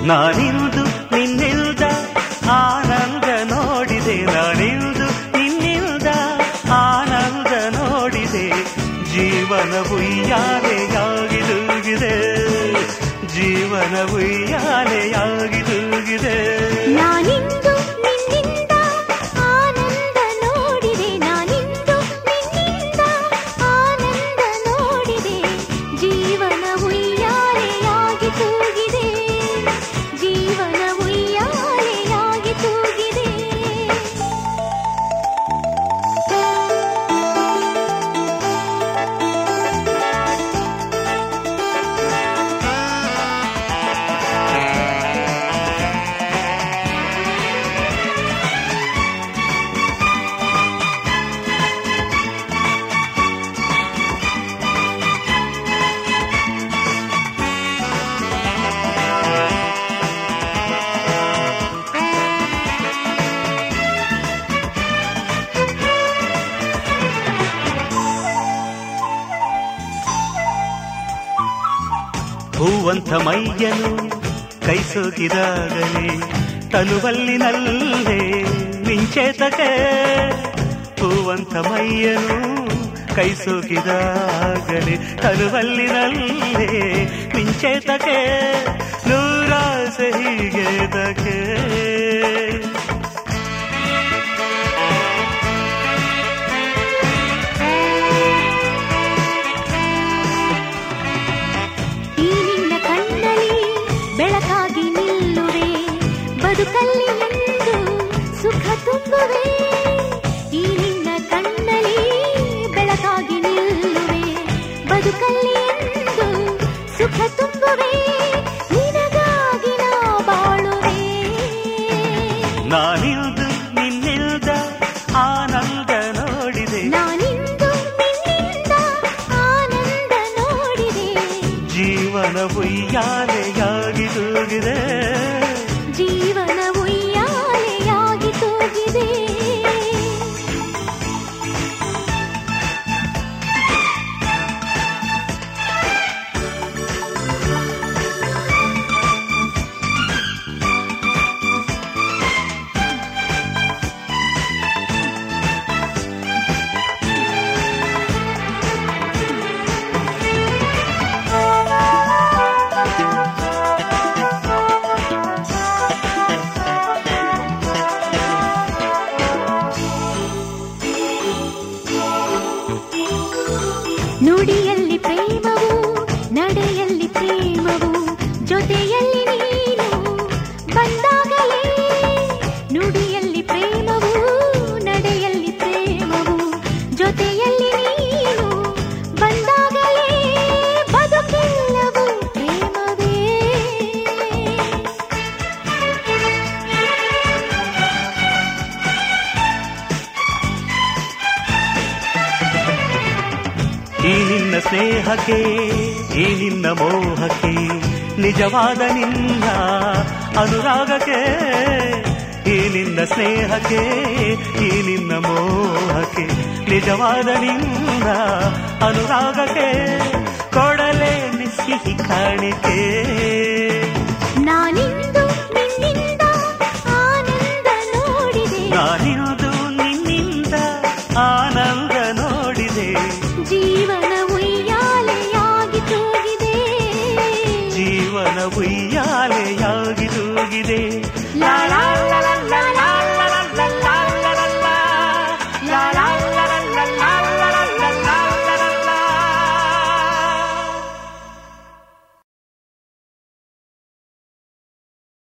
ನಾನಿರುವುದು ನಿನ್ನಿಲ್ದ ಆನಂದ ನೋಡಿದೆ ನಾನಿರುವುದು ನಿನ್ನಿಲ್ದ ಆನಂದ ನೋಡಿದೆ ಜೀವನ ಉಯ್ಯಾಲೆಯಾಗಿ ತೂಗಿದೆ ಜೀವನ ಉಯ್ಯಾಲೆಯಾಗಿ ತೂಗಿದೆ ನಾನಿಂದು ನಿನ್ನಿಂದ ಆನಂದ ನೋಡಿದೆ ನಾನಿಂದು ನಿನ್ನಿಂದ ಆನಂದ ನೋಡಿದೆ ಜೀವನ ಉಯ್ಯಾಲೆಯಾಗಿ ತೂಗಿದೆ ಜೀವನ ಉಯ್ಯಾಲೆಯಾಗಿ ತೂಗಿದೆ ಹೂವಂತ ಮೈಯನು ಕೈ ಸೋಕಿದಾಗಲೇ ತನುವಲ್ಲಿನಲ್ಲೇ ಮಿಂಚೇತಕ್ಕೆ ಹೂವಂತ ಮೈಯನು ಕೈ ಸೋಕಿದಾಗಲೇ ತನುವಲ್ಲಿನಲ್ಲೇ ಮಿಂಚೇತಕ್ಕೆ ನೂರಾಸೆ ಹೀಗೆ ತಕೆ ಈ ನಿನ್ನ ಕಣ್ಣಲ್ಲಿ ಬೆಳಕಾಗಿ ನಿಲ್ಲುವೆ ಬದುಕಲ್ಲಿ ಎಂದು ಸುಖ ತುಂಬುವೆ ಈ ನಿನ್ನ ಕಣ್ಣಲ್ಲಿ ಬೆಳಕಾಗಿ ನಿಲ್ಲುವೆ ಬದುಕಲ್ಲಿ ಎಂದು ಸುಖ ತುಂಬುವೆ ನಿನಗಾಗಿ ನಾ ಬಾಳುವೆ ನಾನಿಲ್ದು ನಿನ್ನಿಲ್ದ ಆನಂದ ನೋಡಿದೆ ನಾನಿಂದು ನಿನ್ನಿಂದ ಆನಂದ ನೋಡಿದೆ ಜೀವನ ಉಯ್ಯಾಲೆಯಾಗಿ ತೂಗಿದೆ ಜೀವನ ಉಯ್ಯಾಲೆಯಾಗಿ ತೂಗಿದೆ ನುಡಿಯಲ್ಲಿ ಪ್ರೇಮವು ನಡೆಯಲ್ಲಿ ಪ್ರೇಮವು ಜೊತೆಯಲ್ಲಿ ನೀನು ಬಂದಾಗಲೇ ನುಡಿಯಲ್ಲಿ ಪ್ರೇಮವು ನಡೆಯಲ್ಲಿ ಪ್ರೇಮವು ಜೊತೆಯಲ್ಲಿ ನೀನು ಬಂದಾಗಲೇ ಬದುಕೆಲ್ಲವೂ ಪ್ರೇಮವೇ ಈ ನಿನ್ನ ಸ್ನೇಹಕ್ಕೆ ಈ ನಿನ್ನ ಮೋಹಕ್ಕೆ ನಿಜವಾದ ನಿನ್ನ ಅನುರಾಗಕ್ಕೆ ಈ ನಿನ್ನ ಸ್ನೇಹಕ್ಕೆ ಈ ನಿನ್ನ ಮೋಹಕ್ಕೆ ನಿಜವಾದ ನಿನ್ನ ಅನುರಾಗಕ್ಕೆ ಕೊಡಲೇ ಸಿಹಿ ಕಾಣಿಕೆ ನಾನಿಂದು ನಿನ್ನಿಂದ ಆನಂದ ನೋಡಿದೆ ನಾನಿರುವುದು ನಿನ್ನಿಂದ ಆನಂದ ನೋಡಿದೆ ಜೀವನ ಉಯ್ಯಾಲೆಯಾಗಿ ತೂಗಿದೆ ಜೀವನ ಉಯ್ಯಾಲೆಯಾಗಿ ತೂಗಿದೆ ಲಾ ಲಾ ಲಾ